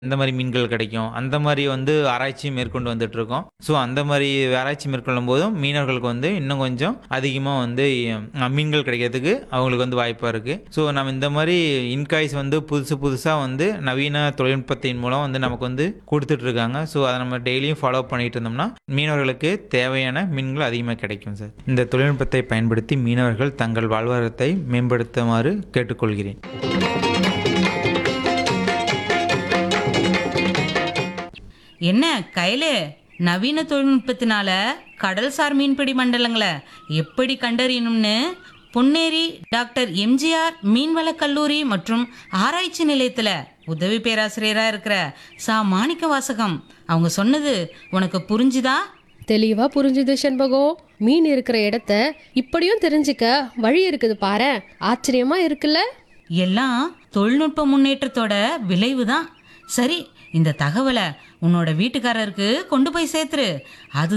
இந்த மாதிரி மீன்கள் கிடைக்கும் அந்த மாதிரி வந்து ஆராய்ச்சி மேற்கொண்டு வந்துட்டு இருக்கோம் ஸோ அந்த மாதிரி ஆராய்ச்சி மேற்கொள்ளும் போதும் மீனவர்களுக்கு வந்து இன்னும் கொஞ்சம் அதிகமாக வந்து அஹ், மீன்கள் கிடைக்கிறதுக்கு அவங்களுக்கு வந்து வாய்ப்பாக இருக்குது ஸோ நம்ம இந்த மாதிரி இன்காய்ஸ் வந்து புதுசு புதுசாக வந்து நவீன தொழில்நுட்பத்தின் மூலம் வந்து நமக்கு வந்து கொடுத்துட்டு இருக்காங்க ஸோ அதை நம்ம டெய்லியும் ஃபாலோ பண்ணிட்டு இருந்தோம்னா மீனவர்களுக்கு தேவையான மீன்கள் அதிகமாக கிடைக்கும் சார் இந்த தொழில்நுட்பத்தை பயன்படுத்தி மீனவர்கள் தங்கள் வாழ்வாதாரத்தை மேம்படுத்துமாறு கேட்டுக்கொள்கிறேன் என்ன கையிலே நவீன தொழில்நுட்பத்தினால கடல்சார் மீன்பிடி மண்டலங்களை எப்படி கண்டறியணும்னு பொன்னேரி டாக்டர் எம்ஜிஆர் மீன்வளக் கல்லூரி மற்றும் ஆராய்ச்சி நிலையத்துல உதவி பேராசிரியரா இருக்கிற சா மாணிக்க வாசகம் அவங்க சொன்னது உனக்கு புரிஞ்சுதா தெளிவா புரிஞ்சுது செண்பகம் மீன் இருக்கிற இடத்த இப்படியும் தெரிஞ்சுக்க வழி இருக்குது பாரேன் ஆச்சரியமா இருக்குல்ல எல்லாம் தொழில்நுட்ப முன்னேற்றத்தோட விளைவு தான் சரி இந்த தகவலை உன்னோட வீட்டுக்காரருக்கு கொண்டு போய் சேர்த்துரு அது